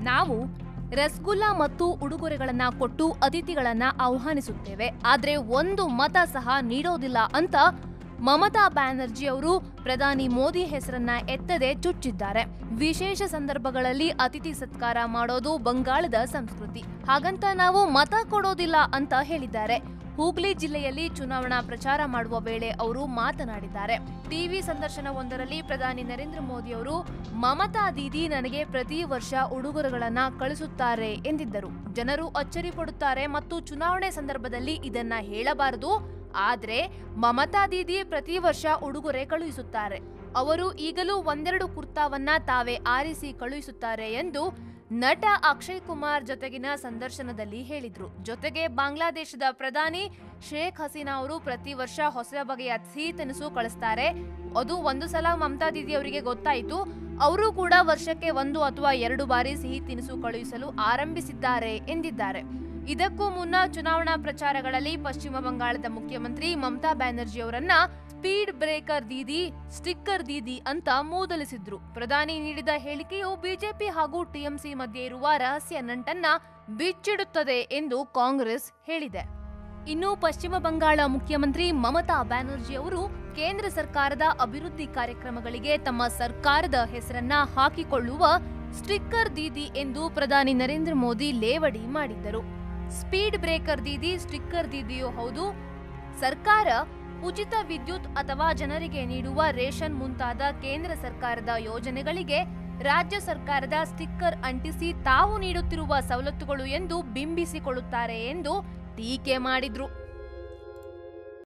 ನಾವು ರಸಗುಲ್ಲ ಮತ್ತು ಉಡುಗೊರೆಗಳನ್ನ ಕೊಟ್ಟು ಅತಿಥಿಗಳನ್ನ ಆಹ್ವಾನಿಸುತ್ತೇವೆ ಆದ್ರೆ ಒಂದು ಮತ ಸಹ ನೀಡೋದಿಲ್ಲ ಅಂತ ಮಮತಾ ಬ್ಯಾನರ್ಜಿ ಅವರು ಪ್ರಧಾನಿ ಮೋದಿ ಹೆಸರನ್ನ ಎತ್ತದೆ ಚುಚ್ಚಿದ್ದಾರೆ ವಿಶೇಷ ಸಂದರ್ಭಗಳಲ್ಲಿ ಅತಿಥಿ ಸತ್ಕಾರ ಮಾಡೋದು ಬಂಗಾಳದ ಸಂಸ್ಕೃತಿ ಹಾಗಂತ ನಾವು ಮತ ಕೊಡೋದಿಲ್ಲ ಅಂತ ಹೇಳಿದ್ದಾರೆ ಹೂಗ್ಲಿ ಜಿಲ್ಲೆಯಲ್ಲಿ ಚುನಾವಣಾ ಪ್ರಚಾರ ಮಾಡುವ ವೇಳೆ ಅವರು ಮಾತನಾಡಿದ್ದಾರೆ ಟಿವಿ ಸಂದರ್ಶನವೊಂದರಲ್ಲಿ ಪ್ರಧಾನಿ ನರೇಂದ್ರ ಮೋದಿ ಅವರು ಮಮತಾ ದೀದಿ ನನಗೆ ಪ್ರತಿ ವರ್ಷ ಉಡುಗೊರೆಗಳನ್ನ ಕಳಿಸುತ್ತಾರೆ ಎಂದಿದ್ದರು ಜನರು ಅಚ್ಚರಿ ಪಡುತ್ತಾರೆ ಮತ್ತು ಚುನಾವಣೆ ಸಂದರ್ಭದಲ್ಲಿ ಇದನ್ನ ಹೇಳಬಾರದು ಆದ್ರೆ ಮಮತಾ ದೀದಿ ಪ್ರತಿ ವರ್ಷ ಉಡುಗೊರೆ ಕಳುಹಿಸುತ್ತಾರೆ ಅವರು ಈಗಲೂ ಒಂದೆರಡು ಕುರ್ತಾವನ್ನ ತಾವೇ ಆರಿಸಿ ಕಳುಹಿಸುತ್ತಾರೆ ಎಂದು ನಟ ಅಕ್ಷಯ್ ಕುಮಾರ್ ಜೊತೆಗಿನ ಸಂದರ್ಶನದಲ್ಲಿ ಹೇಳಿದ್ರು ಜೊತೆಗೆ ಬಾಂಗ್ಲಾದೇಶದ ಪ್ರಧಾನಿ ಶೇಖ್ ಹಸೀನಾ ಅವರು ಪ್ರತಿ ವರ್ಷ ಹೊಸ ಬಗೆಯ ಸಿಹಿ ತಿನಿಸು ಕಳಿಸ್ತಾರೆ ಅದು ಒಂದು ಸಲ ಮಮತಾ ದೀದಿ ಅವರಿಗೆ ಗೊತ್ತಾಯಿತು ಅವರು ಕೂಡ ವರ್ಷಕ್ಕೆ ಒಂದು ಅಥವಾ ಎರಡು ಬಾರಿ ಸಿಹಿ ತಿನಿಸು ಕಳುಹಿಸಲು ಆರಂಭಿಸಿದ್ದಾರೆ ಎಂದಿದ್ದಾರೆ ಇದಕ್ಕೂ ಮುನ್ನ ಚುನಾವಣಾ ಪ್ರಚಾರಗಳಲ್ಲಿ ಪಶ್ಚಿಮ ಬಂಗಾಳದ ಮುಖ್ಯಮಂತ್ರಿ ಮಮತಾ ಬ್ಯಾನರ್ಜಿ ಅವರನ್ನ speed breaker Didi sticker Didi ಅಂತ ಮೂದಲಿಸಿದ್ರು ಪ್ರಧಾನಿ ನೀಡಿದ ಹೇಳಿಕೆಯು ಬಿಜೆಪಿ ಹಾಗೂ ಟಿಎಂಸಿ ಮಧ್ಯೆ ಇರುವ ರಹಸ್ಯ ನಂಟನ್ನ ಬಿಚ್ಚಿಡುತ್ತದೆ ಎಂದು ಕಾಂಗ್ರೆಸ್ ಹೇಳಿದೆ ಇನ್ನು ಪಶ್ಚಿಮ ಬಂಗಾಳ ಮುಖ್ಯಮಂತ್ರಿ ಮಮತಾ ಬ್ಯಾನರ್ಜಿ ಅವರು ಕೇಂದ್ರ ಸರ್ಕಾರದ ಅಭಿವೃದ್ಧಿ ಕಾರ್ಯಕ್ರಮಗಳಿಗೆ ತಮ್ಮ ಸರ್ಕಾರದ ಹೆಸರನ್ನ ಹಾಕಿಕೊಳ್ಳುವ ಸ್ಟಿಕ್ಕರ್ ದೀದಿ ಎಂದು ಪ್ರಧಾನಿ ನರೇಂದ್ರ ಮೋದಿ ಲೇವಡಿ ಮಾಡಿದ್ದರು ಸ್ಪೀಡ್ ಬ್ರೇಕರ್ ದೀದಿ ಸ್ಟಿಕ್ಕರ್ ದೀದಿಯೂ ಹೌದು ಸರ್ಕಾರ ಉಚಿತ ವಿದ್ಯುತ್ ಅಥವಾ ಜನರಿಗೆ ನೀಡುವ ರೇಷನ್ ಮುಂತಾದ ಕೇಂದ್ರ ಸರ್ಕಾರದ ಯೋಜನೆಗಳಿಗೆ ರಾಜ್ಯ ಸರ್ಕಾರದ ಸ್ಟಿಕ್ಕರ್ ಅಂಟಿಸಿ ತಾವು ನೀಡುತ್ತಿರುವ ಸವಲತ್ತುಗಳು ಎಂದು ಬಿಂಬಿಸಿಕೊಳ್ಳುತ್ತಾರೆ ಎಂದು ಟೀಕೆ ಮಾಡಿದ್ರು